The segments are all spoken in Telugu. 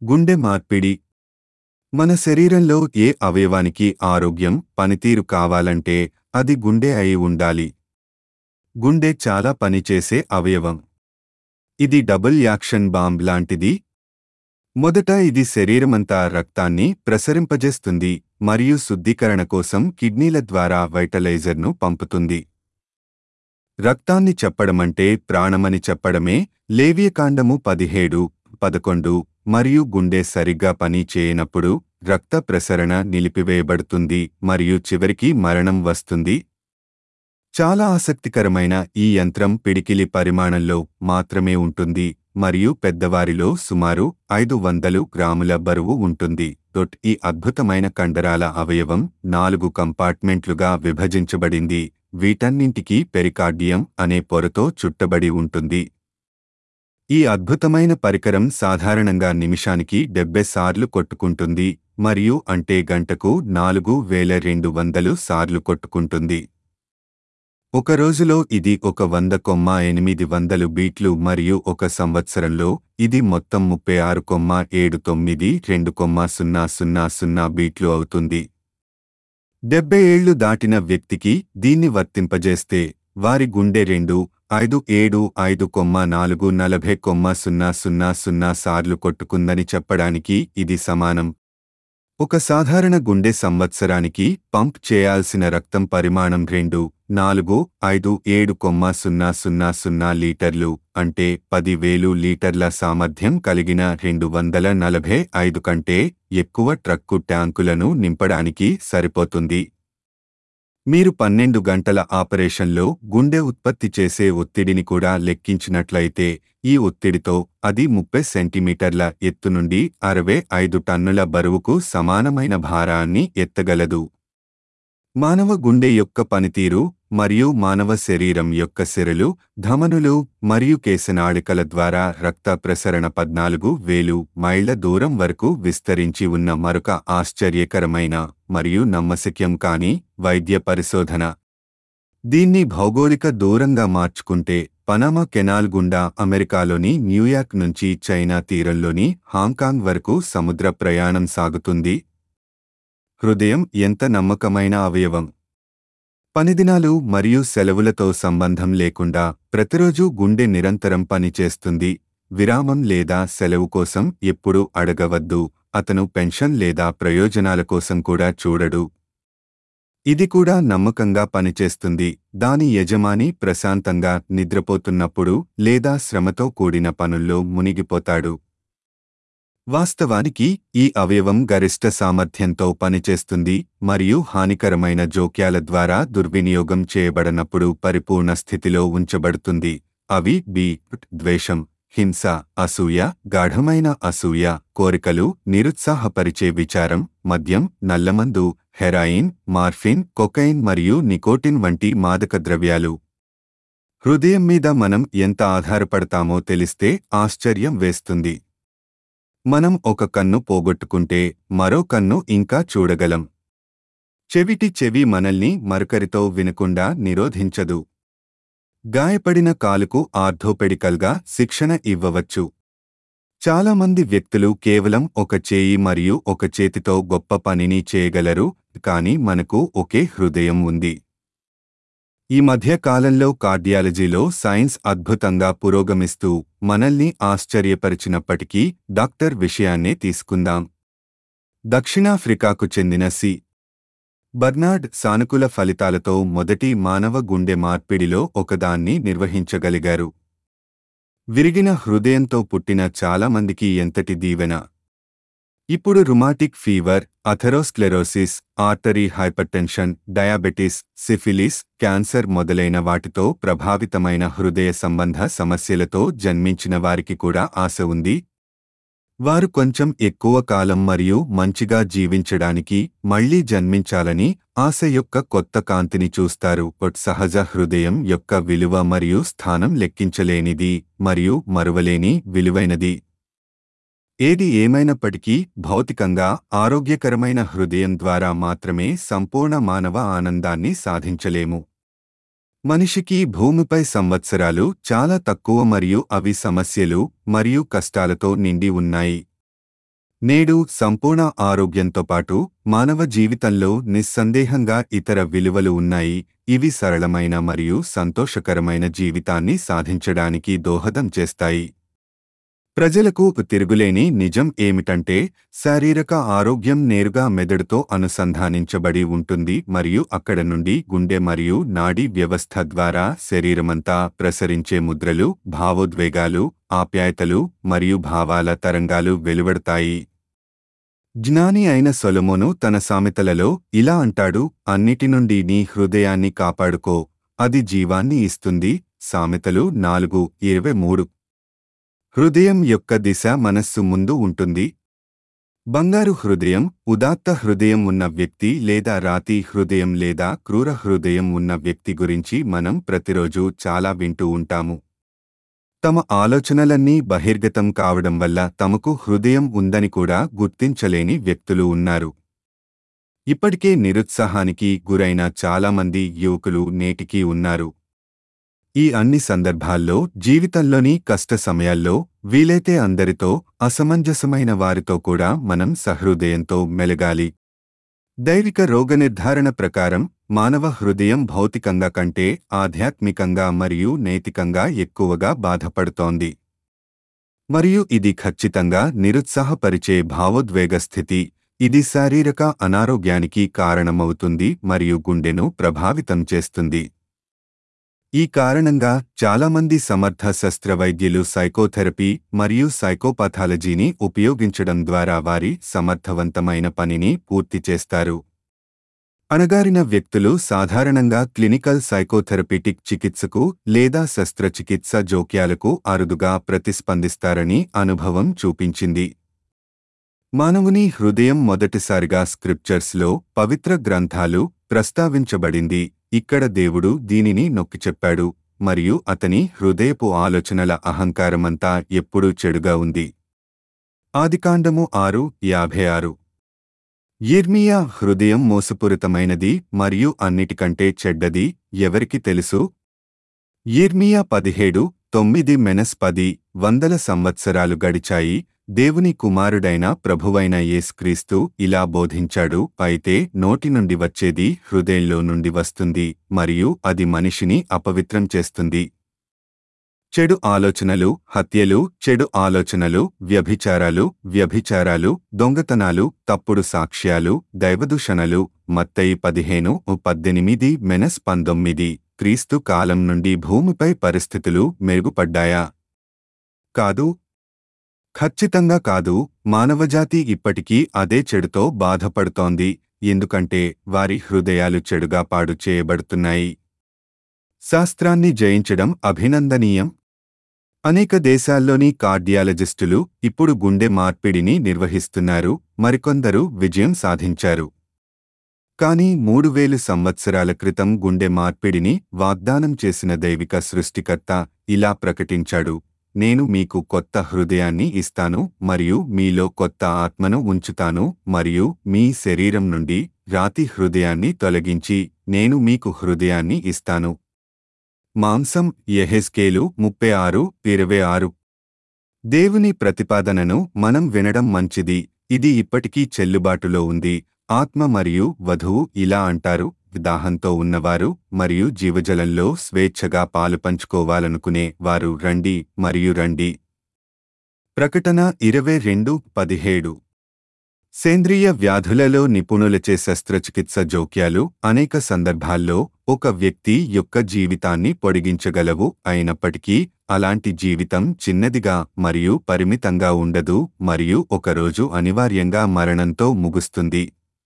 గుండె మార్పిడి మన శరీరంలో ఏ అవయవానికి ఆరోగ్యం పనితీరు కావాలంటే అది గుండె అయి ఉండాలి గుండె చాలా పనిచేసే అవయవం ఇది డబుల్ యాక్షన్ బాంబ్ లాంటిది మొదట ఇది శరీరమంతా రక్తాన్ని ప్రసరింపజేస్తుంది మరియు శుద్ధీకరణ కోసం కిడ్నీల ద్వారా వైటలైజర్ను పంపుతుంది రక్తాన్ని చెప్పడమంటే ప్రాణమని చెప్పడమే లేవియకాండము పదిహేడు పదకొండు మరియు గుండె సరిగ్గా పని చేయనప్పుడు రక్త ప్రసరణ నిలిపివేయబడుతుంది మరియు చివరికి మరణం వస్తుంది చాలా ఆసక్తికరమైన ఈ యంత్రం పిడికిలి పరిమాణంలో మాత్రమే ఉంటుంది మరియు పెద్దవారిలో సుమారు ఐదు వందలు గ్రాముల బరువు ఉంటుంది దొట్ ఈ అద్భుతమైన కండరాల అవయవం నాలుగు కంపార్ట్మెంట్లుగా విభజించబడింది వీటన్నింటికీ పెరికార్డియం అనే పొరతో చుట్టబడి ఉంటుంది ఈ అద్భుతమైన పరికరం సాధారణంగా నిమిషానికి డెబ్బై సార్లు కొట్టుకుంటుంది మరియు అంటే గంటకు నాలుగు వేల రెండు వందలు సార్లు కొట్టుకుంటుంది ఒక రోజులో ఇది ఒక వంద కొమ్మ ఎనిమిది వందలు బీట్లు మరియు ఒక సంవత్సరంలో ఇది మొత్తం ముప్పై ఆరు కొమ్మ ఏడు తొమ్మిది రెండు కొమ్మ సున్నా సున్నా సున్నా బీట్లు అవుతుంది డెబ్బై ఏళ్లు దాటిన వ్యక్తికి దీన్ని వర్తింపజేస్తే వారి గుండె రెండు ఐదు ఏడు ఐదు కొమ్మ నాలుగు నలభై కొమ్మ సున్నా సున్నా సున్నా సార్లు కొట్టుకుందని చెప్పడానికి ఇది సమానం ఒక సాధారణ గుండె సంవత్సరానికి పంప్ చేయాల్సిన రక్తం పరిమాణం రెండు నాలుగు ఐదు ఏడు కొమ్మ సున్నా సున్నా సున్నా లీటర్లు అంటే పది వేలు లీటర్ల సామర్థ్యం కలిగిన రెండు వందల నలభై ఐదు కంటే ఎక్కువ ట్రక్కు ట్యాంకులను నింపడానికి సరిపోతుంది మీరు పన్నెండు గంటల ఆపరేషన్లో గుండె ఉత్పత్తి చేసే ఒత్తిడిని కూడా లెక్కించినట్లయితే ఈ ఒత్తిడితో అది ముప్పై సెంటీమీటర్ల ఎత్తు నుండి అరవై ఐదు టన్నుల బరువుకు సమానమైన భారాన్ని ఎత్తగలదు మానవ గుండె యొక్క పనితీరు మరియు మానవ శరీరం యొక్క సిరలు ధమనులు మరియు కేశనాళికల ద్వారా రక్త ప్రసరణ పద్నాలుగు వేలు మైళ్ల దూరం వరకు విస్తరించి ఉన్న మరొక ఆశ్చర్యకరమైన మరియు నమ్మశక్యం కాని వైద్య పరిశోధన దీన్ని భౌగోళిక దూరంగా మార్చుకుంటే పనామా కెనాల్ గుండా అమెరికాలోని న్యూయార్క్ నుంచి చైనా తీరంలోని హాంకాంగ్ వరకు సముద్ర ప్రయాణం సాగుతుంది హృదయం ఎంత నమ్మకమైన అవయవం పనిదినాలు మరియు సెలవులతో సంబంధం లేకుండా ప్రతిరోజు గుండె నిరంతరం పనిచేస్తుంది విరామం లేదా సెలవు కోసం ఎప్పుడూ అడగవద్దు అతను పెన్షన్ లేదా ప్రయోజనాల కోసం కూడా చూడడు ఇది కూడా నమ్మకంగా పనిచేస్తుంది దాని యజమాని ప్రశాంతంగా నిద్రపోతున్నప్పుడు లేదా శ్రమతో కూడిన పనుల్లో మునిగిపోతాడు వాస్తవానికి ఈ అవయవం గరిష్ట సామర్థ్యంతో పనిచేస్తుంది మరియు హానికరమైన జోక్యాల ద్వారా దుర్వినియోగం చేయబడనప్పుడు పరిపూర్ణ స్థితిలో ఉంచబడుతుంది అవి బి ద్వేషం హింస అసూయ గాఢమైన అసూయ కోరికలు నిరుత్సాహపరిచే విచారం మద్యం నల్లమందు హెరాయిన్ మార్ఫిన్ కొకైన్ మరియు నికోటిన్ వంటి మాదక ద్రవ్యాలు హృదయం మీద మనం ఎంత ఆధారపడతామో తెలిస్తే ఆశ్చర్యం వేస్తుంది మనం ఒక కన్ను పోగొట్టుకుంటే మరో కన్ను ఇంకా చూడగలం చెవిటి చెవి మనల్ని మరొకరితో వినకుండా నిరోధించదు గాయపడిన కాలుకు ఆర్థోపెడికల్గా శిక్షణ ఇవ్వవచ్చు చాలామంది వ్యక్తులు కేవలం ఒక చేయి మరియు ఒక చేతితో గొప్ప పనిని చేయగలరు కానీ మనకు ఒకే హృదయం ఉంది ఈ మధ్య కాలంలో కార్డియాలజీలో సైన్స్ అద్భుతంగా పురోగమిస్తూ మనల్ని ఆశ్చర్యపరిచినప్పటికీ డాక్టర్ విషయాన్నే తీసుకుందాం దక్షిణాఫ్రికాకు చెందిన సి బర్నార్డ్ సానుకూల ఫలితాలతో మొదటి మానవ గుండె మార్పిడిలో ఒకదాన్ని నిర్వహించగలిగారు విరిగిన హృదయంతో పుట్టిన చాలామందికి ఎంతటి దీవెన ఇప్పుడు rheumatic fever atherosclerosis artery hypertension diabetes syphilis cancer మొదలైన వాటితో ప్రభావితమైన హృదయ సంబంధ సమస్యలతో జన్మించిన వారికి కూడా ఆశ ఉంది వారు కొంచెం ఎక్కువ కాలం మరియు మంచిగా జీవించడానికి మళ్లీ జన్మించాలని ఆశ యొక్క కొత్త కాంతిని చూస్తారు కొట్ సహజ హృదయం యొక్క విలువ మరియు స్థానం లెక్కించలేనిది మరియు మరువలేని విలువైనది ఏది ఏమైనప్పటికీ భౌతికంగా ఆరోగ్యకరమైన హృదయం ద్వారా మాత్రమే సంపూర్ణ మానవ ఆనందాన్ని సాధించలేము మనిషికి భూమిపై సంవత్సరాలు చాలా తక్కువ మరియు అవి సమస్యలు మరియు కష్టాలతో నిండి ఉన్నాయి నేడు సంపూర్ణ ఆరోగ్యంతో పాటు మానవ జీవితంలో నిస్సందేహంగా ఇతర విలువలు ఉన్నాయి ఇవి సరళమైన మరియు సంతోషకరమైన జీవితాన్ని సాధించడానికి దోహదం చేస్తాయి ప్రజలకు తిరుగులేని నిజం ఏమిటంటే శారీరక ఆరోగ్యం నేరుగా మెదడుతో అనుసంధానించబడి ఉంటుంది మరియు అక్కడ నుండి గుండె మరియు నాడీ వ్యవస్థ ద్వారా శరీరమంతా ప్రసరించే ముద్రలు భావోద్వేగాలు ఆప్యాయతలు మరియు భావాల తరంగాలు వెలువడతాయి జ్ఞాని అయిన సొలొమోను తన సామెతలలో ఇలా అంటాడు అన్నిటి నుండి నీ హృదయాన్ని కాపాడుకో అది జీవాన్ని ఇస్తుంది సామెతలు నాలుగు ఇరవై మూడు హృదయం యొక్క దిశ మనస్సు ముందు ఉంటుంది బంగారు హృదయం ఉదాత్త హృదయం ఉన్న వ్యక్తి లేదా రాతి హృదయం లేదా క్రూర హృదయం ఉన్న వ్యక్తి గురించి మనం ప్రతిరోజు చాలా వింటూ ఉంటాము తమ ఆలోచనలన్నీ బహిర్గతం కావడం వల్ల తమకు హృదయం ఉందని కూడా గుర్తించలేని వ్యక్తులు ఉన్నారు ఇప్పటికే నిరుత్సాహానికి గురైన చాలామంది యువకులు నేటికీ ఉన్నారు ఈ అన్ని సందర్భాల్లో జీవితంలోని కష్ట సమయాల్లో వీలైతే అందరితో అసమంజసమైన వారితో కూడా మనం సహృదయంతో మెలగాలి దైవిక రోగనిర్ధారణ ప్రకారం మానవ హృదయం భౌతికంగా కంటే ఆధ్యాత్మికంగా మరియు నైతికంగా ఎక్కువగా బాధపడుతోంది మరియు ఇది ఖచ్చితంగా నిరుత్సాహపరిచే భావోద్వేగ స్థితి ఇది శారీరక అనారోగ్యానికి కారణమవుతుంది మరియు గుండెను ప్రభావితం చేస్తుంది ఈ కారణంగా చాలామంది సమర్థ శస్త్రవైద్యులు సైకోథెరపీ మరియు సైకోపాథాలజీని ఉపయోగించడం ద్వారా వారి సమర్థవంతమైన పనిని పూర్తి చేస్తారు అణగారిన వ్యక్తులు సాధారణంగా క్లినికల్ సైకోథెరపిటిక్ చికిత్సకు లేదా శస్త్రచికిత్స జోక్యాలకు అరుదుగా ప్రతిస్పందిస్తారని అనుభవం చూపించింది మానవుని హృదయం మొదటిసారిగా స్క్రిప్చర్స్లో పవిత్ర గ్రంథాలు ప్రస్తావించబడింది ఇక్కడ దేవుడు దీనిని నొక్కి చెప్పాడు మరియు అతని హృదయపు ఆలోచనల అహంకారమంతా ఎప్పుడూ చెడుగా ఉంది ఆదికాండము ఆరు యాభై ఆరు ఇర్మియా హృదయం మోసపూరితమైనది మరియు అన్నిటికంటే చెడ్డది ఎవరికి తెలుసు ఇర్మియా పదిహేడు తొమ్మిది మెనస్ పది వందల సంవత్సరాలు గడిచాయి దేవుని కుమారుడైన ప్రభువైన యేసుక్రీస్తు ఇలా బోధించాడు అయితే నోటి నుండి వచ్చేది హృదయంలో నుండి వస్తుంది మరియు అది మనిషిని అపవిత్రం చేస్తుంది చెడు ఆలోచనలు హత్యలు చెడు ఆలోచనలు వ్యభిచారాలు వ్యభిచారాలు దొంగతనాలు తప్పుడు సాక్ష్యాలు దైవదూషణలు మత్తయి పదిహేను పద్దెనిమిది మెనస్ పంతొమ్మిది క్రీస్తు కాలం నుండి భూమిపై పరిస్థితులు మెరుగుపడ్డాయా కాదు ఖచ్చితంగా కాదు మానవజాతి ఇప్పటికీ అదే చెడుతో బాధపడుతోంది ఎందుకంటే వారి హృదయాలు చెడుగా పాడు చేయబడుతున్నాయి శాస్త్రాన్ని జయించడం అభినందనీయం అనేక దేశాల్లోని కార్డియాలజిస్టులు ఇప్పుడు గుండె మార్పిడిని నిర్వహిస్తున్నారు మరికొందరు విజయం సాధించారు కానీ మూడు వేలు సంవత్సరాల క్రితం గుండె మార్పిడిని వాగ్దానం చేసిన దైవిక సృష్టికర్త ఇలా ప్రకటించాడు నేను మీకు కొత్త హృదయాన్ని ఇస్తాను మరియు మీలో కొత్త ఆత్మను ఉంచుతాను మరియు మీ శరీరం నుండి రాతి హృదయాన్ని తొలగించి నేను మీకు హృదయాన్ని ఇస్తాను మాంసం యెహెస్కేలు ముప్పై ఆరు ఇరవై ఆరు దేవుని ప్రతిపాదనను మనం వినడం మంచిది ఇది ఇప్పటికీ చెల్లుబాటులో ఉంది ఆత్మ మరియు వధువు ఇలా అంటారు దాహంతో ఉన్నవారు మరియు జీవజలంలో స్వేచ్ఛగా పాలు పంచుకోవాలనుకునే వారు రండి మరియు రండి ప్రకటన ఇరవై రెండు పదిహేడు సేంద్రియ వ్యాధులలో నిపుణులచే శస్త్రచికిత్స జోక్యాలు అనేక సందర్భాల్లో ఒక వ్యక్తి యొక్క జీవితాన్ని పొడిగించగలవు అయినప్పటికీ అలాంటి జీవితం చిన్నదిగా మరియు పరిమితంగా ఉండదు మరియు ఒకరోజు అనివార్యంగా మరణంతో ముగుస్తుంది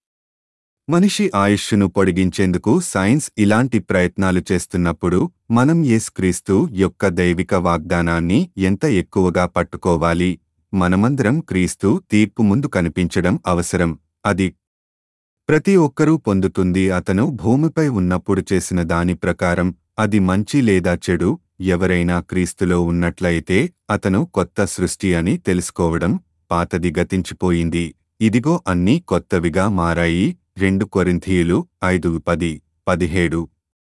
మనిషి ఆయుష్ను పొడిగించేందుకు సైన్స్ ఇలాంటి ప్రయత్నాలు చేస్తున్నప్పుడు మనం యేసుక్రీస్తు యొక్క దైవిక వాగ్దానాన్ని ఎంత ఎక్కువగా పట్టుకోవాలి మనమందరం క్రీస్తు తీర్పు ముందు కనిపించడం అవసరం అది ప్రతి ఒక్కరూ పొందుతుంది అతను భూమిపై ఉన్నప్పుడు చేసిన దాని ప్రకారం అది మంచి లేదా చెడు ఎవరైనా క్రీస్తులో ఉన్నట్లయితే అతను కొత్త సృష్టి అని తెలుసుకోవడం పాతది గతించిపోయింది ఇదిగో అన్నీ కొత్తవిగా మారాయి రెండు కొరింథీయులు ఐదు పది పదిహేడు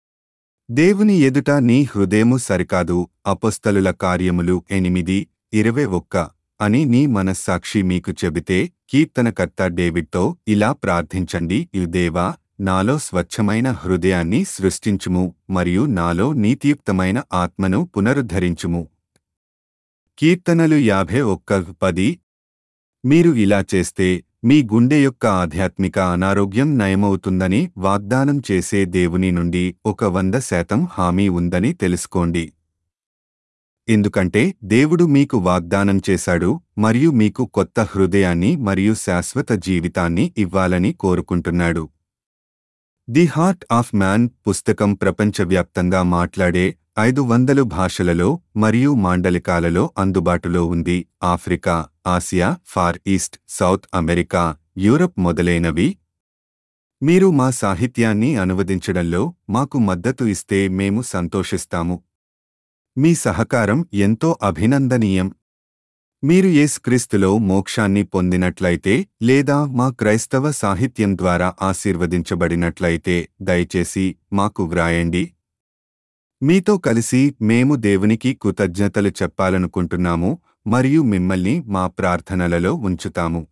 దేవుని ఎదుట నీ హృదయము సరికాదు అపొస్తలుల కార్యములు ఎనిమిది ఇరవై ఒక్క అని నీ మనస్సాక్షి మీకు చెబితే కీర్తనకర్త డేవిడ్తో ఇలా ప్రార్థించండి దేవా నాలో స్వచ్ఛమైన హృదయాన్ని సృష్టించుము మరియు నాలో నీతియుక్తమైన ఆత్మను పునరుద్ధరించుము కీర్తనలు యాభై ఒక్క పది మీరు ఇలా చేస్తే మీ గుండె యొక్క ఆధ్యాత్మిక అనారోగ్యం నయమవుతుందని వాగ్దానం చేసే దేవుని నుండి ఒక వంద శాతం హామీ ఉందని తెలుసుకోండి ఎందుకంటే దేవుడు మీకు వాగ్దానం చేశాడు మరియు మీకు కొత్త హృదయాన్ని మరియు శాశ్వత జీవితాన్ని ఇవ్వాలని కోరుకుంటున్నాడు ది హార్ట్ ఆఫ్ మ్యాన్ పుస్తకం ప్రపంచవ్యాప్తంగా మాట్లాడే ఐదు వందలు భాషలలో మరియు మాండలికాలలో అందుబాటులో ఉంది Africa Asia Far East South America Europe మొదలైనవి మీరు మా సాహిత్యాన్ని అనువదించడంలో మాకు మద్దతు ఇస్తే మేము సంతోషిస్తాము మీ సహకారం ఎంతో అభినందనీయం మీరు యేసుక్రీస్తులో మోక్షాన్ని పొందినట్లయితే లేదా మా క్రైస్తవ సాహిత్యం ద్వారా ఆశీర్వదించబడినట్లయితే దయచేసి మాకు వ్రాయండి మీతో కలిసి మేము దేవునికి కృతజ్ఞతలు చెప్పాలనుకుంటున్నాము మరియు మిమ్మల్ని మా ప్రార్థనలలో ఉంచుతాము